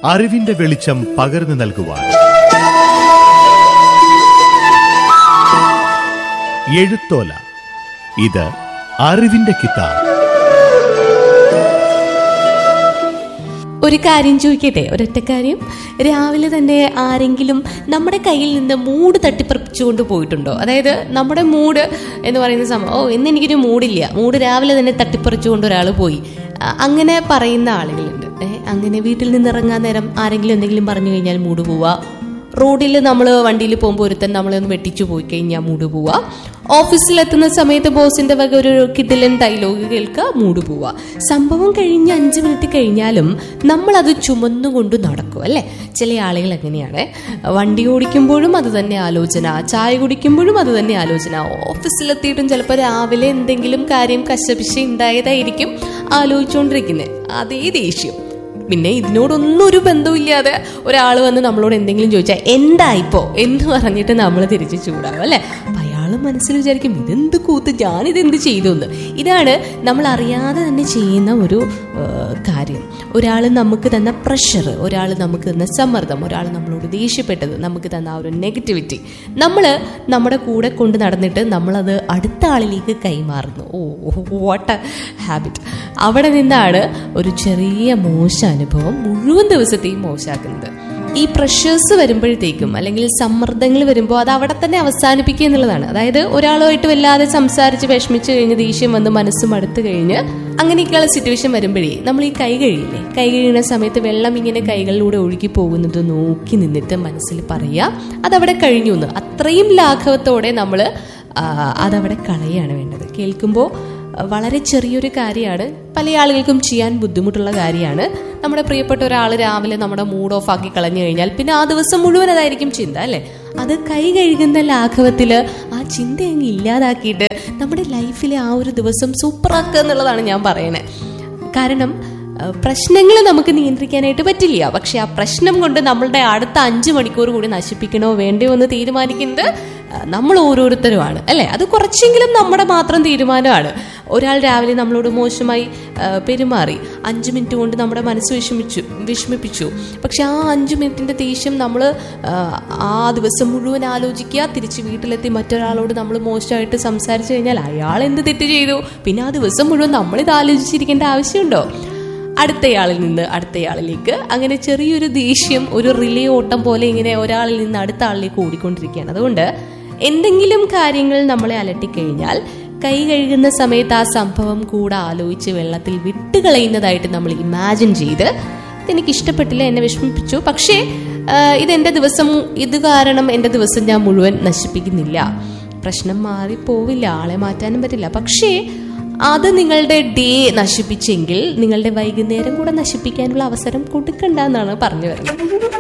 അറിവിന്റെ വെളിച്ചം പകർന്നു നൽകുവാൻ എഴുത്തോല ഇത് അറിവിന്റെ കിതാബ് ഒരു കാര്യം ചോദിക്കട്ടെ ഒരൊറ്റ കാര്യം രാവിലെ തന്നെ ആരെങ്കിലും നമ്മുടെ കയ്യിൽ നിന്ന് മൂഡ് തട്ടിപ്പറിച്ചുകൊണ്ട് പോയിട്ടുണ്ടോ അതായത് നമ്മുടെ മൂഡ് എന്ന് പറയുന്ന സമയം ഓ ഇന്ന് എനിക്കൊരു മൂഡില്ല മൂഡ് രാവിലെ തന്നെ തട്ടിപ്പറിച്ചുകൊണ്ട് ഒരാൾ പോയി അ- അങ്ങനെ പറയുന്ന ആളുകളുണ്ട് ഏ, അങ്ങനെ വീട്ടിൽ നിന്ന് ഇറങ്ങാൻ നേരം ആരെങ്കിലും എന്തെങ്കിലും പറഞ്ഞു കഴിഞ്ഞാൽ മൂഡ് പോവാ റോഡിൽ നമ്മൾ വണ്ടിയിൽ പോകുമ്പോൾ ഒരുത്തൻ നമ്മളെ ഒന്ന് വെട്ടിച്ചു പോയി കഴിഞ്ഞാൽ മൂഡ് പോവാ ഓഫീസിലെത്തുന്ന സമയത്ത് ബോസിന്റെ വക ഒരു കിടിലൻ ഡയലോഗ് കേൾക്കുക മൂഡ് പോവാ സംഭവം കഴിഞ്ഞ് അഞ്ച് മിനിറ്റ് കഴിഞ്ഞാലും നമ്മളത് ചുമന്നുകൊണ്ട് നടക്കും അല്ലേ ചില ആളുകൾ അങ്ങനെയാണ് വണ്ടി ഓടിക്കുമ്പോഴും അത് തന്നെ ആലോചന ചായ കുടിക്കുമ്പോഴും അത് തന്നെ ആലോചന ഓഫീസിലെത്തിയിട്ടും ചിലപ്പോൾ രാവിലെ എന്തെങ്കിലും കാര്യം കശപിശ ഉണ്ടായതായിരിക്കും ആലോചിച്ചുകൊണ്ടിരിക്കുന്നത് അതേ ദേഷ്യം പിന്നെ ഇതിനോടൊന്നും ഒരു ബന്ധമില്ലാതെ ഒരാൾ വന്ന് നമ്മളോട് എന്തെങ്കിലും ചോദിച്ചാൽ എന്താ ഇപ്പോ എന്ന് പറഞ്ഞിട്ട് നമ്മൾ തിരിച്ച് ചൂടാവും അല്ലെ അപ്പൊ അയാൾ മനസ്സിൽ വിചാരിക്കും ഇതെന്ത് കൂത്ത് ഞാനിത് എന്ത് ചെയ്തു എന്ന് ഇതാണ് നമ്മൾ അറിയാതെ തന്നെ ചെയ്യുന്ന ഒരു ആ, കാര്യം ഒരാൾ നമുക്ക് തന്ന പ്രഷർ ഒരാൾ നമുക്ക് തന്ന സമ്മർദ്ദം ഒരാൾ നമ്മളോട് ദേഷ്യപ്പെട്ടത് നമുക്ക് തന്ന ആ ഒരു നെഗറ്റിവിറ്റി നമ്മൾ നമ്മുടെ കൂടെ കൊണ്ട് നടന്നിട്ട് നമ്മളത് അടുത്ത ആളിലേക്ക് കൈമാറുന്നു ഓ വാട്ട് ഹാബിറ്റ് അവിടെ നിന്നാണ് ഒരു ചെറിയ മോശ അനുഭവം മുഴുവൻ ദിവസത്തെയും മോശമാക്കുന്നത് ഈ പ്രഷേഴ്സ് വരുമ്പോഴത്തേക്കും അല്ലെങ്കിൽ സമ്മർദ്ദങ്ങൾ വരുമ്പോൾ അത് അവിടെ തന്നെ അവസാനിപ്പിക്കുക എന്നുള്ളതാണ് അതായത് ഒരാളുമായിട്ട് വല്ലാതെ സംസാരിച്ച് വിഷമിച്ച് കഴിഞ്ഞ് ദേഷ്യം വന്ന് മനസ്സ് മടുത്തു കഴിഞ്ഞ് അങ്ങനെയൊക്കെയുള്ള സിറ്റുവേഷൻ വരുമ്പോഴേ നമ്മൾ ഈ കൈ കഴിയില്ലേ കൈ കഴിയുന്ന സമയത്ത് വെള്ളം ഇങ്ങനെ കൈകളിലൂടെ ഒഴുകി പോകുന്നത് നോക്കി നിന്നിട്ട് മനസ്സിൽ പറയുക അതവിടെ കഴിഞ്ഞു എന്ന് അത്രയും ലാഘവത്തോടെ നമ്മൾ അതവിടെ കളയാണ് വേണ്ടത് കേൾക്കുമ്പോൾ വളരെ ചെറിയൊരു കാര്യമാണ് പല ആളുകൾക്കും ചെയ്യാൻ ബുദ്ധിമുട്ടുള്ള കാര്യമാണ് നമ്മുടെ പ്രിയപ്പെട്ട ഒരാൾ രാവിലെ നമ്മുടെ മൂഡ് ഓഫ് ആക്കി കളഞ്ഞു കഴിഞ്ഞാൽ പിന്നെ ആ ദിവസം മുഴുവൻ അതായിരിക്കും ചിന്ത അല്ലേ അത് കൈ കഴുകുന്ന ലാഘവത്തിൽ ആ ചിന്ത അങ്ങ് ഇല്ലാതാക്കിയിട്ട് നമ്മുടെ ലൈഫിലെ ആ ഒരു ദിവസം സൂപ്പറാക്കുക എന്നുള്ളതാണ് ഞാൻ പറയണേ കാരണം പ്രശ്നങ്ങൾ നമുക്ക് നിയന്ത്രിക്കാനായിട്ട് പറ്റില്ല പക്ഷെ ആ പ്രശ്നം കൊണ്ട് നമ്മളുടെ അടുത്ത അഞ്ച് മണിക്കൂർ കൂടി നശിപ്പിക്കണോ വേണ്ടയോ എന്ന് തീരുമാനിക്കുന്നത് ആ, നമ്മൾ ഓരോരുത്തരുമാണ് അല്ലേ അത് കുറച്ചെങ്കിലും നമ്മുടെ മാത്രം തീരുമാനമാണ് ഒരാൾ രാവിലെ നമ്മളോട് മോശമായി ആ, പെരുമാറി അഞ്ച് മിനിറ്റ് കൊണ്ട് നമ്മുടെ മനസ്സ് വിഷമിച്ചു വിഷമിപ്പിച്ചു പക്ഷെ ആ അഞ്ച് മിനിറ്റിന്റെ ദേഷ്യം നമ്മൾ ആ ദിവസം മുഴുവൻ ആലോചിക്കുക തിരിച്ച് വീട്ടിലെത്തി മറ്റൊരാളോട് നമ്മൾ മോശമായിട്ട് സംസാരിച്ചു കഴിഞ്ഞാൽ അയാൾ എന്ത് തെറ്റ് ചെയ്തു പിന്നെ ആ ദിവസം മുഴുവൻ നമ്മളിത് ആലോചിച്ചിരിക്കേണ്ട ആവശ്യമുണ്ടോ അടുത്തയാളിൽ നിന്ന് അടുത്തയാളിലേക്ക് അങ്ങനെ ചെറിയൊരു ദേഷ്യം ഒരു റിലേ ഓട്ടം പോലെ ഇങ്ങനെ ഒരാളിൽ നിന്ന് അടുത്ത ആളിലേക്ക് ഓടിക്കൊണ്ടിരിക്കുകയാണ് അതുകൊണ്ട് എന്തെങ്കിലും കാര്യങ്ങൾ നമ്മളെ അലട്ടിക്കഴിഞ്ഞാൽ കൈ കഴുകുന്ന സമയത്ത് ആ സംഭവം കൂടെ ആലോചിച്ച് വെള്ളത്തിൽ വിട്ടുകളയുന്നതായിട്ട് നമ്മൾ ഇമാജിൻ ചെയ്ത് ഇതെനിക്ക് ഇഷ്ടപ്പെട്ടില്ല എന്നെ വിഷമിപ്പിച്ചു പക്ഷേ ആ, ഇതെന്റെ ദിവസം ഇത് കാരണം എന്റെ ദിവസം ഞാൻ മുഴുവൻ നശിപ്പിക്കുന്നില്ല പ്രശ്നം മാറിപ്പോവില്ല ആളെ മാറ്റാനും പറ്റില്ല പക്ഷേ അത് നിങ്ങളുടെ ഡേ നശിപ്പിച്ചെങ്കിൽ നിങ്ങളുടെ വൈകുന്നേരം കൂടെ നശിപ്പിക്കാനുള്ള അവസരം കൊടുക്കണ്ട എന്നാണ് പറഞ്ഞു വരുന്നത്